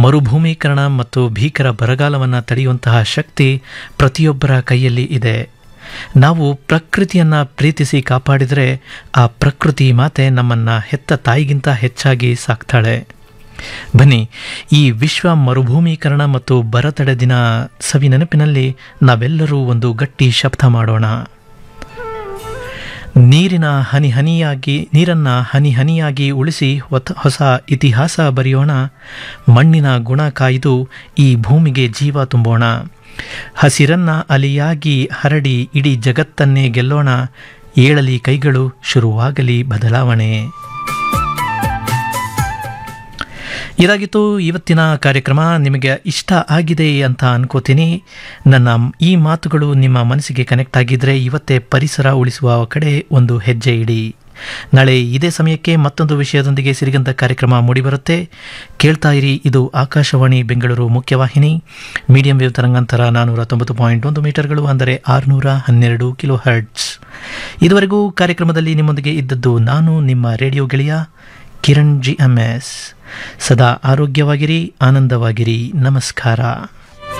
ಮರುಭೂಮೀಕರಣ ಮತ್ತು ಭೀಕರ ಬರಗಾಲವನ್ನು ತಡೆಯುವಂತಹ ಶಕ್ತಿ ಪ್ರತಿಯೊಬ್ಬರ ಕೈಯಲ್ಲಿ ಇದೆ ನಾವು ಪ್ರಕೃತಿಯನ್ನು ಪ್ರೀತಿಸಿ ಕಾಪಾಡಿದರೆ ಆ ಪ್ರಕೃತಿ ಮಾತೆ ನಮ್ಮನ್ನು ಹೆತ್ತ ತಾಯಿಗಿಂತ ಹೆಚ್ಚಾಗಿ ಸಾಕ್ತಾಳೆ ಬನ್ನಿ ಈ ವಿಶ್ವ ಮರುಭೂಮೀಕರಣ ಮತ್ತು ಬರತಡೆ ದಿನ ಸವಿ ನೆನಪಿನಲ್ಲಿ ನಾವೆಲ್ಲರೂ ಒಂದು ಗಟ್ಟಿ ಶಬ್ದ ಮಾಡೋಣ ನೀರಿನ ಹನಿ ಹನಿಯಾಗಿ ನೀರನ್ನು ಹನಿ ಹನಿಯಾಗಿ ಉಳಿಸಿ ಹೊಸ ಇತಿಹಾಸ ಬರೆಯೋಣ ಮಣ್ಣಿನ ಗುಣ ಕಾಯ್ದು ಈ ಭೂಮಿಗೆ ಜೀವ ತುಂಬೋಣ ಹಸಿರನ್ನ ಅಲಿಯಾಗಿ ಹರಡಿ ಇಡೀ ಜಗತ್ತನ್ನೇ ಗೆಲ್ಲೋಣ ಏಳಲಿ ಕೈಗಳು ಶುರುವಾಗಲಿ ಬದಲಾವಣೆ ಇದಾಗಿತ್ತು ಇವತ್ತಿನ ಕಾರ್ಯಕ್ರಮ ನಿಮಗೆ ಇಷ್ಟ ಆಗಿದೆ ಅಂತ ಅನ್ಕೋತೀನಿ ನನ್ನ ಈ ಮಾತುಗಳು ನಿಮ್ಮ ಮನಸ್ಸಿಗೆ ಕನೆಕ್ಟ್ ಆಗಿದ್ದರೆ ಇವತ್ತೇ ಪರಿಸರ ಉಳಿಸುವ ಕಡೆ ಒಂದು ಹೆಜ್ಜೆ ಇಡಿ ನಾಳೆ ಇದೇ ಸಮಯಕ್ಕೆ ಮತ್ತೊಂದು ವಿಷಯದೊಂದಿಗೆ ಸಿರಿಗಂಧ ಕಾರ್ಯಕ್ರಮ ಮೂಡಿಬರುತ್ತೆ ಕೇಳ್ತಾ ಇರಿ ಇದು ಆಕಾಶವಾಣಿ ಬೆಂಗಳೂರು ಮುಖ್ಯವಾಹಿನಿ ಮೀಡಿಯಂ ವೇವ್ ತರಂಗಾಂತರ ನಾನ್ನೂರ ತೊಂಬತ್ತು ಪಾಯಿಂಟ್ ಒಂದು ಮೀಟರ್ಗಳು ಅಂದರೆ ಆರುನೂರ ಹನ್ನೆರಡು ಕಿಲೋ ಹರ್ಟ್ಸ್ ಇದುವರೆಗೂ ಕಾರ್ಯಕ್ರಮದಲ್ಲಿ ನಿಮ್ಮೊಂದಿಗೆ ಇದ್ದದ್ದು ನಾನು ನಿಮ್ಮ ರೇಡಿಯೋ ಗೆಳೆಯ ಕಿರಣ್ ಜಿ ಎಂ ಎಸ್ ಸದಾ ಆರೋಗ್ಯವಾಗಿರಿ ಆನಂದವಾಗಿರಿ ನಮಸ್ಕಾರ